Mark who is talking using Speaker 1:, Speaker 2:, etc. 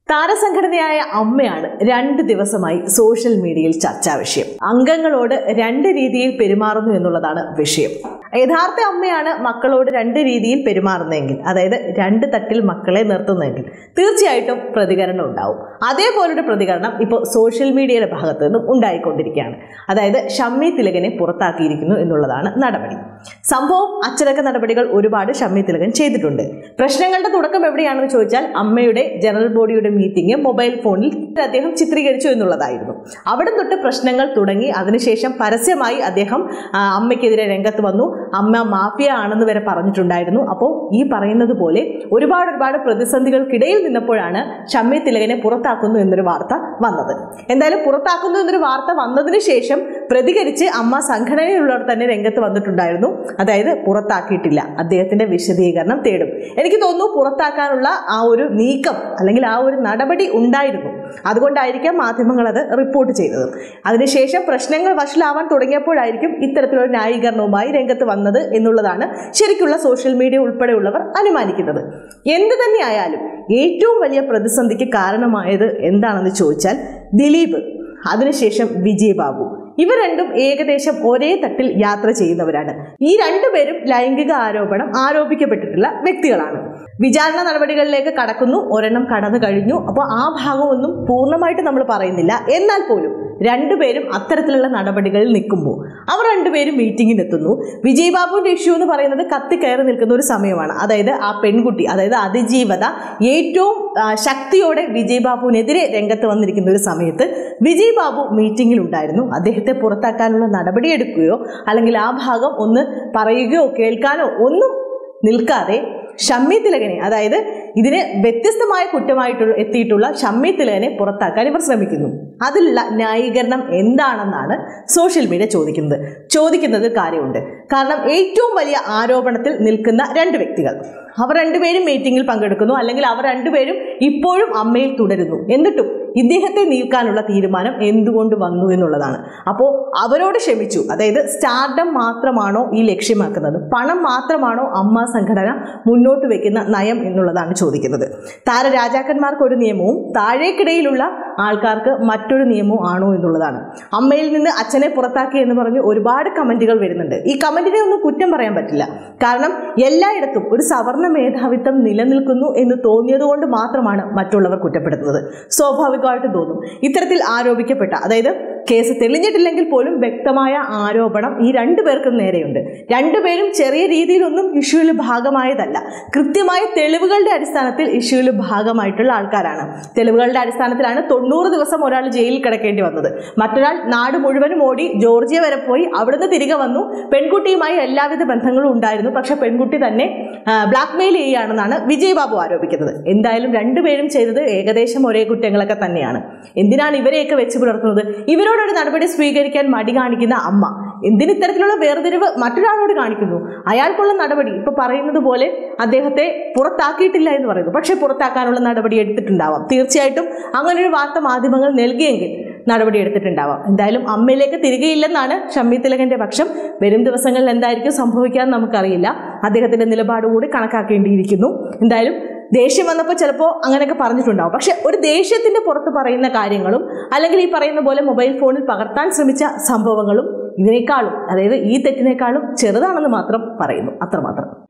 Speaker 1: താരസംഘടനയായ അമ്മയാണ് രണ്ട് ദിവസമായി സോഷ്യൽ മീഡിയയിൽ ചർച്ചാ വിഷയം അംഗങ്ങളോട് രണ്ട് രീതിയിൽ പെരുമാറുന്നു എന്നുള്ളതാണ് വിഷയം യഥാർത്ഥ അമ്മയാണ് മക്കളോട് രണ്ട് രീതിയിൽ പെരുമാറുന്നതെങ്കിൽ അതായത് രണ്ട് തട്ടിൽ മക്കളെ നിർത്തുന്നതെങ്കിൽ തീർച്ചയായിട്ടും പ്രതികരണം ഉണ്ടാവും അതേപോലൊരു പ്രതികരണം ഇപ്പോൾ സോഷ്യൽ മീഡിയയുടെ ഭാഗത്തു നിന്നും ഉണ്ടായിക്കൊണ്ടിരിക്കുകയാണ് അതായത് ഷമ്മി തിലകനെ പുറത്താക്കിയിരിക്കുന്നു എന്നുള്ളതാണ് നടപടി സംഭവം അച്ചടക്ക നടപടികൾ ഒരുപാട് ഷമ്മി തിലകൻ ചെയ്തിട്ടുണ്ട് പ്രശ്നങ്ങളുടെ തുടക്കം എവിടെയാണെന്ന് ചോദിച്ചാൽ അമ്മയുടെ ജനറൽ ബോഡിയുടെ മീറ്റിംഗ് മൊബൈൽ ഫോണിൽ അദ്ദേഹം ചിത്രീകരിച്ചു എന്നുള്ളതായിരുന്നു അവിടെ തൊട്ട് പ്രശ്നങ്ങൾ തുടങ്ങി അതിനുശേഷം പരസ്യമായി അദ്ദേഹം ആ, അമ്മയ്ക്കെതിരെ രംഗത്ത് വന്നു അമ്മ മാഫിയ ആണെന്ന് വരെ പറഞ്ഞിട്ടുണ്ടായിരുന്നു അപ്പോൾ ഈ പറയുന്നത് പോലെ ഒരുപാട് ഒരുപാട് പ്രതിസന്ധികൾക്കിടയിൽ നിന്നപ്പോഴാണ് ഷമ്മി തിലകനെ പുറത്താക്കുന്നു എന്നൊരു വാർത്ത വന്നത് എന്തായാലും പുറത്താക്കുന്നു എന്നൊരു വാർത്ത വന്നതിന് ശേഷം പ്രതികരിച്ച് അമ്മ സംഘടനയിലുള്ളവർ തന്നെ രംഗത്ത് വന്നിട്ടുണ്ടായിരുന്നു അതായത് പുറത്താക്കിയിട്ടില്ല അദ്ദേഹത്തിന്റെ വിശദീകരണം തേടും എനിക്ക് തോന്നുന്നു പുറത്താക്കാനുള്ള ആ ഒരു നീക്കം അല്ലെങ്കിൽ ആ ഒരു നടപടി ഉണ്ടായിരുന്നു അതുകൊണ്ടായിരിക്കാം മാധ്യമങ്ങൾ അത് റിപ്പോർട്ട് ചെയ്തത് അതിനുശേഷം പ്രശ്നങ്ങൾ വഷളാവാൻ തുടങ്ങിയപ്പോഴായിരിക്കും ഇത്തരത്തിലുള്ള ന്യായീകരണവുമായി രംഗത്ത് വന്നത് എന്നുള്ളതാണ് ശരിക്കുള്ള സോഷ്യൽ മീഡിയ ഉൾപ്പെടെയുള്ളവർ അനുമാനിക്കുന്നത് എന്ത് തന്നെയായാലും ഏറ്റവും വലിയ പ്രതിസന്ധിക്ക് കാരണമായത് എന്താണെന്ന് ചോദിച്ചാൽ ദിലീപ് അതിനുശേഷം വിജയ് ബാബു ഇവർ രണ്ടും ഏകദേശം ഒരേ തട്ടിൽ യാത്ര ചെയ്യുന്നവരാണ് ഈ രണ്ടുപേരും ലൈംഗിക ആരോപണം ആരോപിക്കപ്പെട്ടിട്ടുള്ള വ്യക്തികളാണ് വിചാരണ നടപടികളിലേക്ക് കടക്കുന്നു ഒരെണ്ണം കടന്നു കഴിഞ്ഞു അപ്പോൾ ആ ഭാഗമൊന്നും പൂർണ്ണമായിട്ട് നമ്മൾ പറയുന്നില്ല എന്നാൽ പോലും രണ്ടുപേരും അത്തരത്തിലുള്ള നടപടികളിൽ നിൽക്കുമ്പോൾ അവർ രണ്ടുപേരും മീറ്റിങ്ങിനെത്തുന്നു വിജയ് ബാബുവിന്റെ ഇഷ്യൂ എന്ന് പറയുന്നത് കത്തിക്കയറി നിൽക്കുന്ന ഒരു സമയമാണ് അതായത് ആ പെൺകുട്ടി അതായത് അതിജീവത ഏറ്റവും ആ, ശക്തിയോടെ വിജയ് ബാബുവിനെതിരെ രംഗത്ത് വന്നിരിക്കുന്ന ഒരു സമയത്ത് വിജയ് ബാബു മീറ്റിംഗിൽ ഉണ്ടായിരുന്നു അദ്ദേഹത്തെ പുറത്താക്കാനുള്ള നടപടിയെടുക്കുകയോ അല്ലെങ്കിൽ ആ ഭാഗം ഒന്ന് പറയുകയോ കേൾക്കാനോ ഒന്നും നിൽക്കാതെ ഷമ്മി തിലകനെ അതായത് ഇതിന് വ്യത്യസ്തമായ കുറ്റമായിട്ടുള്ള എത്തിയിട്ടുള്ള ഷമ്മി തിലകനെ പുറത്താക്കാൻ ഇവർ ശ്രമിക്കുന്നു അതിലുള്ള ന്യായീകരണം എന്താണെന്നാണ് സോഷ്യൽ മീഡിയ ചോദിക്കുന്നത് ചോദിക്കുന്നത് കാര്യമുണ്ട് കാരണം ഏറ്റവും വലിയ ആരോപണത്തിൽ നിൽക്കുന്ന രണ്ട് വ്യക്തികൾ അവർ രണ്ടുപേരും മീറ്റിംഗിൽ പങ്കെടുക്കുന്നു അല്ലെങ്കിൽ അവർ രണ്ടുപേരും ഇപ്പോഴും അമ്മയിൽ തുടരുന്നു എന്നിട്ടും ഇദ്ദേഹത്തെ നീക്കാനുള്ള തീരുമാനം എന്തുകൊണ്ട് വന്നു എന്നുള്ളതാണ് അപ്പോൾ അവരോട് ക്ഷമിച്ചു അതായത് സ്റ്റാർഡം മാത്രമാണോ ഈ ലക്ഷ്യമാക്കുന്നത് പണം മാത്രമാണോ അമ്മ സംഘടന മുന്നോട്ട് വെക്കുന്ന നയം എന്നുള്ളതാണ് ചോദിക്കുന്നത് താരരാജാക്കന്മാർക്ക് ഒരു നിയമവും താഴേക്കിടയിലുള്ള ആൾക്കാർക്ക് മറ്റൊരു നിയമവും ആണോ എന്നുള്ളതാണ് അമ്മയിൽ നിന്ന് അച്ഛനെ പുറത്താക്കി എന്ന് പറഞ്ഞ് ഒരുപാട് കമന്റുകൾ വരുന്നുണ്ട് ഈ കമന്റിനെ ഒന്നും കുറ്റം പറയാൻ പറ്റില്ല കാരണം എല്ലായിടത്തും ഒരു സവർണ മേധാവിത്വം നിലനിൽക്കുന്നു എന്ന് തോന്നിയത് കൊണ്ട് മാത്രമാണ് മറ്റുള്ളവർ കുറ്റപ്പെടുത്തുന്നത് സ്വാഭാവികമായിട്ടും തോന്നും ഇത്തരത്തിൽ ആരോപിക്കപ്പെട്ട അതായത് കേസ് തെളിഞ്ഞിട്ടില്ലെങ്കിൽ പോലും വ്യക്തമായ ആരോപണം ഈ രണ്ടു പേർക്കും നേരെയുണ്ട് രണ്ടുപേരും ചെറിയ രീതിയിലൊന്നും ഇഷ്യൂവിൽ ഭാഗമായതല്ല കൃത്യമായ തെളിവുകളുടെ അടിസ്ഥാനത്തിൽ ഇഷ്യൂവിൽ ഭാഗമായിട്ടുള്ള ആൾക്കാരാണ് തെളിവുകളുടെ അടിസ്ഥാനത്തിലാണ് തൊണ്ണൂറ് ദിവസം ഒരാൾ ജയിലിൽ കിടക്കേണ്ടി വന്നത് മറ്റൊരാൾ നാട് മുഴുവനും ഓടി ജോർജിയ വരെ പോയി അവിടുന്ന് തിരികെ വന്നു പെൺകുട്ടിയുമായി എല്ലാവിധ ബന്ധങ്ങളും ഉണ്ടായിരുന്നു പക്ഷെ പെൺകുട്ടി തന്നെ ബ്ലാക്ക് മെയിൽ ചെയ്യുകയാണെന്നാണ് വിജയ് ബാബു ആരോപിക്കുന്നത് എന്തായാലും രണ്ടുപേരും ചെയ്തത് ഏകദേശം ഒരേ കുറ്റങ്ങളൊക്കെ തന്നെയാണ് എന്തിനാണ് ഇവരെയൊക്കെ വെച്ച് പുലർത്തുന്നത് ഇവരോടൊരു നടപടി സ്വീകരിക്കാൻ മടി കാണിക്കുന്ന അമ്മ എന്തിന് ഇത്തരത്തിലുള്ള വേർതിരിവ് മറ്റൊരാളോട് കാണിക്കുന്നു അയാൾക്കുള്ള നടപടി ഇപ്പൊ പറയുന്നത് പോലെ അദ്ദേഹത്തെ പുറത്താക്കിയിട്ടില്ല എന്ന് പറയുന്നു പക്ഷെ പുറത്താക്കാനുള്ള നടപടി എടുത്തിട്ടുണ്ടാവാം തീർച്ചയായിട്ടും അങ്ങനെ ഒരു വാർത്ത മാധ്യമങ്ങൾ നൽകിയെങ്കിൽ നടപടി എടുത്തിട്ടുണ്ടാവാം എന്തായാലും അമ്മയിലേക്ക് തിരികെയില്ലെന്നാണ് ഷമ്മി തിലകന്റെ പക്ഷം വരും ദിവസങ്ങളിൽ എന്തായിരിക്കും സംഭവിക്കാൻ നമുക്കറിയില്ല അദ്ദേഹത്തിന്റെ നിലപാട് കൂടി കണക്കാക്കേണ്ടിയിരിക്കുന്നു എന്തായാലും ദേഷ്യം വന്നപ്പോൾ ചിലപ്പോൾ അങ്ങനെയൊക്കെ പറഞ്ഞിട്ടുണ്ടാവും പക്ഷെ ഒരു ദേഷ്യത്തിന്റെ പുറത്ത് പറയുന്ന കാര്യങ്ങളും അല്ലെങ്കിൽ ഈ പറയുന്ന പോലെ മൊബൈൽ ഫോണിൽ പകർത്താൻ ശ്രമിച്ച സംഭവങ്ങളും ഇതിനേക്കാളും അതായത് ഈ തെറ്റിനേക്കാളും ചെറുതാണെന്ന് മാത്രം പറയുന്നു അത്രമാത്രം